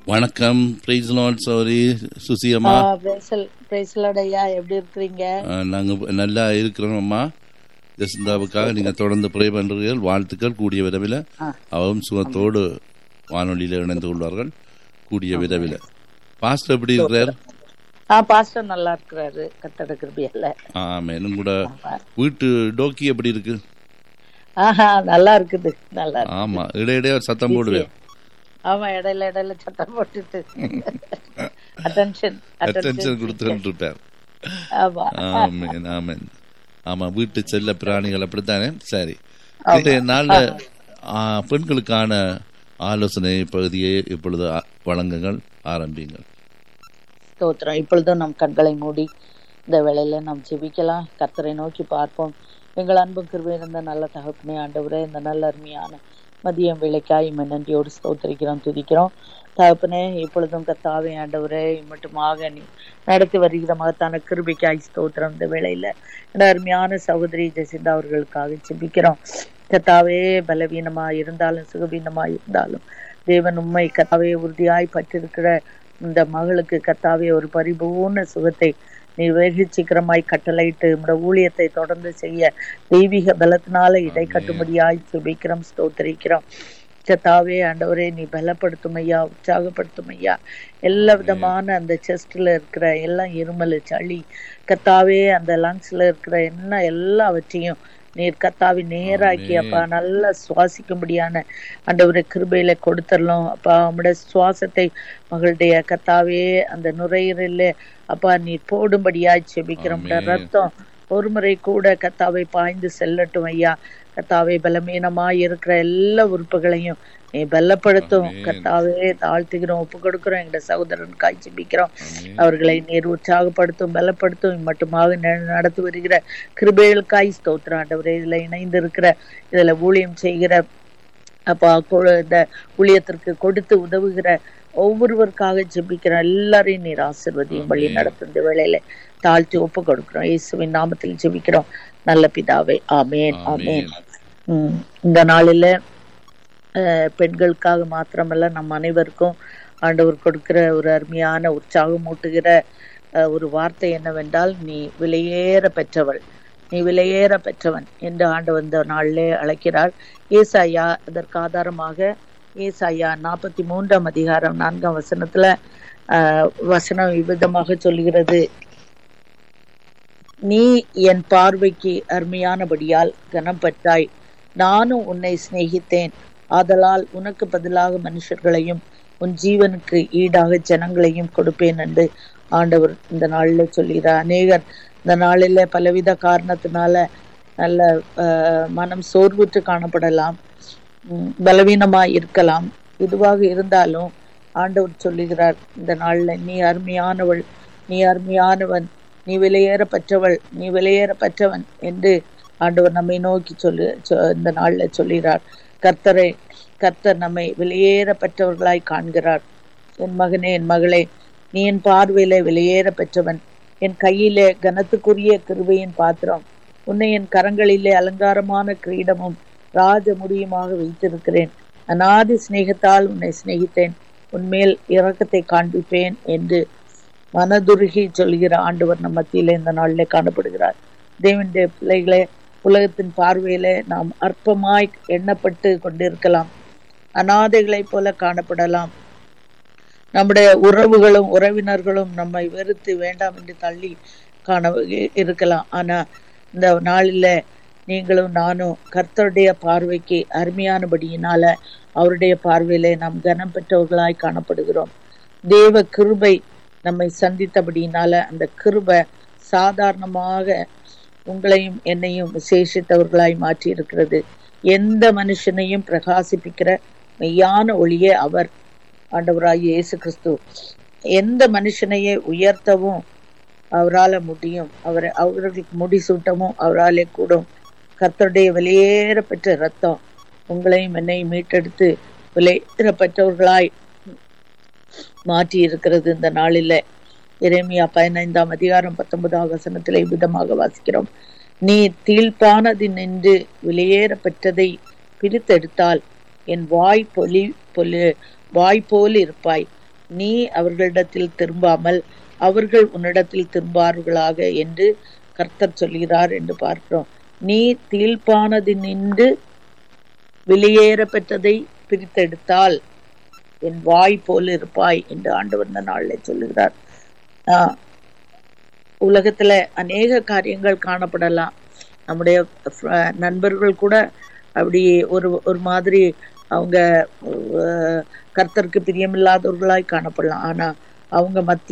வணக்கம் price Lord சௌரி சுசி அம்மா பிரைஸ்லடையா எப்படி இருக்கிறீங்க அஹ், நாங்க நல்லா இருக்கிறோம் அம்மா ஜெசிந்தாவுக்காக நீங்க தொடர்ந்து ப்ரே பண்றீர்கள் வாழ்த்துக்கள் கூடிய விரைவில் ஆ. அவரும் சுகத்தோடு வானொலியில் இணைந்து கொள்வார்கள் கூடிய விரைவில் பாஸ்டர் எப்படி இருக்கிறார் ஆ பாஸ்டர் நல்லா இருக்கிறாரு கத்தட கிருபியல்ல ஆமாம் இன்னும் கூட வீட்டு டோக்கி எப்படி இருக்கு ஆஹா நல்லா இருக்குது நல்லா இருக்கு ஆமா இடையிடையே ஒரு சத்தம் போடுவேன் ஆமா இடையில இடையில சத்தம் போட்டுட்டு அட்டென்ஷன் அட்டென்ஷன் கொடுத்துட்டு இருப்பார் ஆமா ஆமேன் ஆமேன் ஆமா வீட்டு செல்ல பிராணிகள் அப்படித்தானே சரி இன்றைய நாள்ல ஆ, பெண்களுக்கான ஆலோசனை பகுதியை இப்பொழுது ஆ- வழங்குங்கள் ஆரம்பிங்கள் ஸ்தோத்திரம் இப்பொழுதும் நம் கண்களை மூடி இந்த வேளையில நாம் ஜெபிக்கலாம் கர்த்தரை நோக்கி பார்ப்போம் எங்கள் அன்பு கிருபை இருந்த நல்ல தகப்பனே ஆண்டவரே இந்த நல்ல அருமையான மதியம் வேலைக்காய் இம்மை நன்றியோடு ஸ்தோத்திரிக்கிறோம் துதிக்கிறோம் தகப்பனே இப்பொழுதும் கத்தாவே ஆண்டவரே மட்டுமாக நீ நடத்தி வருகிற மகத்தான கிருபைக்காய் ஸ்தோத்திரம் இந்த வேளையில இந்த அருமையான சகோதரி ஜெசிந்தா அவர்களுக்காக ஜெபிக்கிறோம் கத்தாவே பலவீனமா இருந்தாலும் சுகவீனமா இருந்தாலும் தேவன் உண்மை கத்தாவே உறுதியாய் பற்றிருக்கிற இந்த மகளுக்கு கத்தாவே ஒரு பரிபூர்ண சுகத்தை நீ வெகு சீக்கிரமாய் கட்டளையிட்டு உம்முடைய ஊழியத்தை தொடர்ந்து செய்ய தெய்வீக பலத்தினால இடை கட்டும்படியாய் சுபிக்கிறோம் ஸ்தோத்திரிக்கிறோம் கத்தாவே ஆண்டவரே நீ பலப்படுத்தும் ஐயா உற்சாகப்படுத்தும் ஐயா எல்லா விதமான அந்த செஸ்ட்ல இருக்கிற எல்லாம் இருமல் சளி கத்தாவே அந்த லங்ஸ்ல இருக்கிற என்ன எல்லாவற்றையும் நீர் கத்தாவி நேராக்கி அப்பா நல்லா சுவாசிக்கும்படியான ஆண்டவரை கிருபையில கொடுத்துடலாம் அப்பா உம்முடைய சுவாசத்தை மகளுடைய கத்தாவே அந்த நுரையீரல்ல அப்பா நீர் போடும்படியாய் செபிக்கிறோம் ஆமென். ரத்தம் ஒரு முறை கூட கத்தாவை பாய்ந்து செல்லட்டும் ஐயா கத்தாவை பலமீனமாய் இருக்கிற எல்லா உறுப்புகளையும் நீ பலப்படுத்தும் ஆமென். கத்தாவே தாழ்த்துகிறோம் ஒப்பு கொடுக்கிறோம் எங்க சகோதரன் காய் ஜெபிக்கிறோம் ஆமென். அவர்களை நீர் உற்சாகப்படுத்தும் பலப்படுத்தும் மட்டுமாக ந- நடத்தி வருகிற கிருபைகளுக்காய் ஸ்தோத்திரம் ஆண்டவரே இதுல இணைந்து இருக்கிற இதுல ஊழியம் செய்கிற அப்பா கொ- இந்த ஊழியத்திற்கு கொடுத்து உதவுகிற ஒவ்வொருவருக்காக ஜெபிக்கிற எல்லாரையும் நீர் ஆசிர்வதியும் வழி ஆமென். நடத்தும் இந்த வேளையில தாழ்த்தி ஒப்பு கொடுக்கிறோம் இயேசுவின் நாமத்தில் ஜெபிக்கிறோம் நல்ல பிதாவே ஆமேன் ஆமேன் உம் இந்த நாளில அஹ், பெண்களுக்காக மாத்திரமல்ல நம் அனைவருக்கும் ஆண்டவர் கொடுக்கிற ஒரு அருமையான உற்சாகம் ஊட்டுகிற அஹ், ஒரு வார்த்தை என்னவென்றால் நீ விலையேற பெற்றவள் நீ விலையேற பெற்றவன் என்று ஆண்டவர் இந்த நாளிலே அழைக்கிறார் ஏசாயா அதற்கு ஆதாரமாக ஏசாயா நாற்பத்தி மூன்றாம் அதிகாரம் நான்காம் வசனத்துல ஆஹ், வசனம் இவ்விதமாக சொல்லுகிறது நீ என் பார்வைக்கு அருமையானபடியால் கனம் பெற்றாய் நானும் உன்னை சிநேகித்தேன் ஆதலால் உனக்கு பதிலாக மனுஷர்களையும் உன் ஜீவனுக்கு ஈடாக ஜனங்களையும் கொடுப்பேன் என்று ஆண்டவர் இந்த நாளில் சொல்கிறார் அநேகர் இந்த நாளில் பலவித காரணத்தினால நல்ல ஆஹ், மனம் சோர்வுற்று காணப்படலாம் உம், பலவீனமாய் இருக்கலாம் இதுவாக இருந்தாலும் ஆண்டவர் சொல்லுகிறார் இந்த நாள்ல நீ அருமையானவள் நீ அருமையானவன் நீ விலையேற பெற்றவள் நீ விலையேற பெற்றவன் என்று ஆண்டவர் நம்மை நோக்கி சொல்லு சொ- இந்த நாள்ல சொல்லுகிறார் கர்த்தரை கர்த்தர் நம்மை விலையேற பெற்றவர்களாய் காண்கிறார் என் மகனே என் மகளே நீ என் பார்வையிலே விலையேற பெற்றவன் என் கையிலே கனத்துக்குரிய கிருபையின் பாத்திரம் உன்னை என் கரங்களிலே அலங்காரமான கிரீடமும் ராஜ முடியுமாக வைத்திருக்கிறேன் அநாதி சிநேகத்தால் உன்னை சிநேகித்தேன் உன்மேல் இரக்கத்தை காண்பிப்பேன் என்று மனதுருகி சொல்கிற ஆண்டவர் நம் மத்தியில இந்த நாளிலே காணப்படுகிறார் தேவனுடைய பிள்ளைகளே உலகத்தின் பார்வையிலே நாம் அற்பமாய் எண்ணப்பட்டு கொண்டிருக்கலாம் அனாதைகளைப் போல காணப்படலாம் நம்முடைய உறவுகளும் உறவினர்களும் நம்மை வெறுத்து வேண்டாம் என்று தள்ளி காண இருக்கலாம் ஆனா இந்த நாளில நீங்களும் நானும் கர்த்தருடைய பார்வைக்கு அருமையானபடியினால அவருடைய பார்வையிலே நாம் கனம் பெற்றவர்களாய் காணப்படுகிறோம் தேவ கிருபை நம்மை சந்தித்தபடியினால அந்த கிருபை சாதாரணமாக உங்களையும் என்னையும் விசேஷித்தவர்களாய் மாற்றி இருக்கிறது எந்த மனுஷனையும் பிரகாசிப்பிக்கிற மெய்யான ஒளியே அவர் ஆண்டவராகிய இயேசு கிறிஸ்து எந்த மனுஷனையே உயர்த்தவும் அவரால முடியும் அவரை அவர்களுக்கு முடிசூட்டவும் அவராலே கூடும் கர்த்தருடைய வெளியேற பெற்ற ரத்தம் உங்களையும் என்னையும் மீட்டெடுத்து விலையேற பெற்றவர்களாய் மாற்றி இருக்கிறது இந்த நாளில எரேமியா பதினைந்தாம் அதிகாரம் பத்தொன்பதாம் வசனத்திலே விதமாக வாசிக்கிறோம் நீ தீழ்ப்பானது நின்று வெளியேற பெற்றதை பிரித்தெடுத்தால் என் வாய் பொலி பொலி வாய் போல் இருப்பாய் நீ அவர்களிடத்தில் திரும்பாமல் அவர்கள் உன்னிடத்தில் திரும்பார்களாக என்று கர்த்தர் சொல்கிறார் என்று பார்க்கிறோம் நீ தீழ்ப்பானது நின்று வெளியேற பெற்றதை பிரித்தெடுத்தால் என் வாய் போல் இருப்பாய் என்று ஆண்டவர் இந்த நாளிலே சொல்லுகிறார் ஆஹ் உலகத்துல அநேக காரியங்கள் காணப்படலாம் நம்முடைய fr- நண்பர்கள் கூட அப்படி ஒரு ஒரு மாதிரி அவங்க அஹ், கர்த்தருக்கு பிரியமில்லாதவர்களாய் காணப்படலாம் ஆனா அவங்க மத்திய